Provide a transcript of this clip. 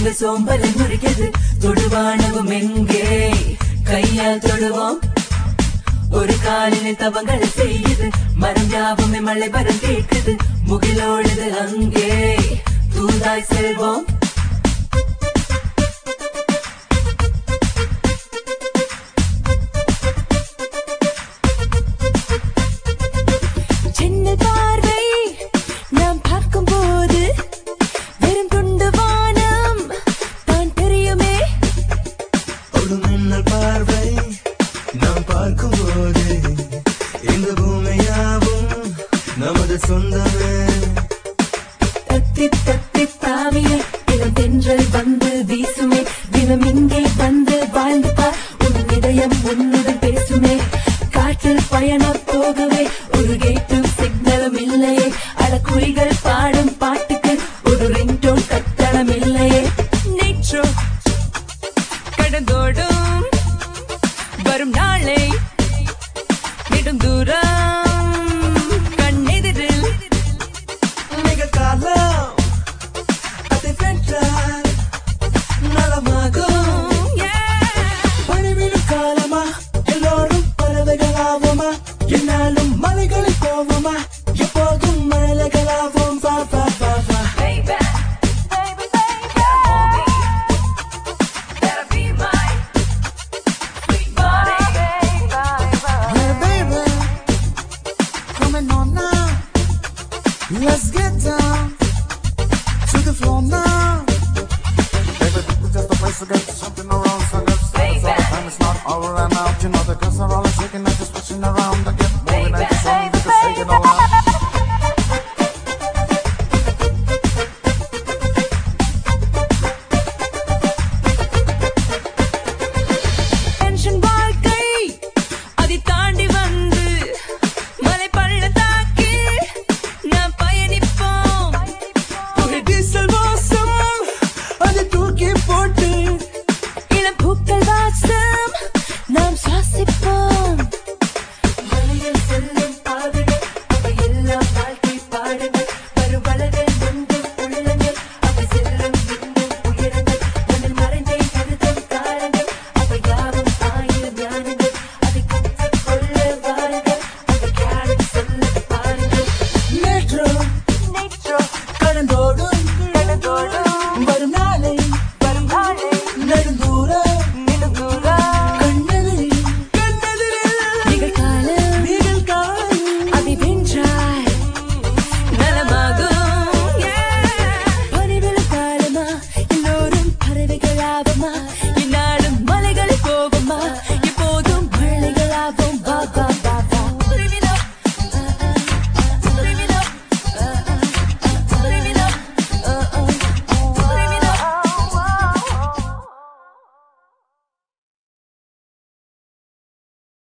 எங்க சோம்பலை முறிக்கிறது தொடுவானவும் எங்கே கையால் தொடுவோம் ஒரு காலில் தவங்களை செய்யுது மரம் யாவுமே மழை வரம் கேட்குது முகிலோடுது அங்கே தூதாய் செல்வோம் சின்ன பார்வை நாம் பார்க்கும் போது வெறும் துண்டு வானம் தான் தெரியுமே ஒரு மின்னல் பார்வை நாம் பார்க்கும்போது இந்த பூமியாவும் நமது சொந்தமே தத்தி தத்தி தாவியே இளம் தென்றல் வந்து வீசுமே தினம் இங்கே வந்து வாழ்ந்து பார் உன் இதயம் உன்னுடன் பேசுமே காற்றில் பயணம் போகவே ஒரு கேட்டும் சிக்னலும் இல்லையே அடக்குறிகள் பாடும் பாட்டுக்கு ஒரு ரிங்டோன் கட்டணம் இல்லையே நேற்றோ கடந்தோடும் வரும் நாளை நெடும் தூரம் கண்ணெதிரில் நிகழ்காலம் அதை வென்றால் நலமாகும் பணிவிடும் காலமா எல்லோரும் பறவைகளாவோமா என்னாலும் மலைகளில் போவோமா எப்போதும் மலைகளாவோம் வா வா வா வா Baby, baby, baby, gotta be my sweet body. Hey baby, coming on now. Let's get down to the floor now. Baby, this is just a place to get something around. So let's dance all the time. It's not over and out. You know the girls are all shaking and just switching around. I get moving and just only just taking a while.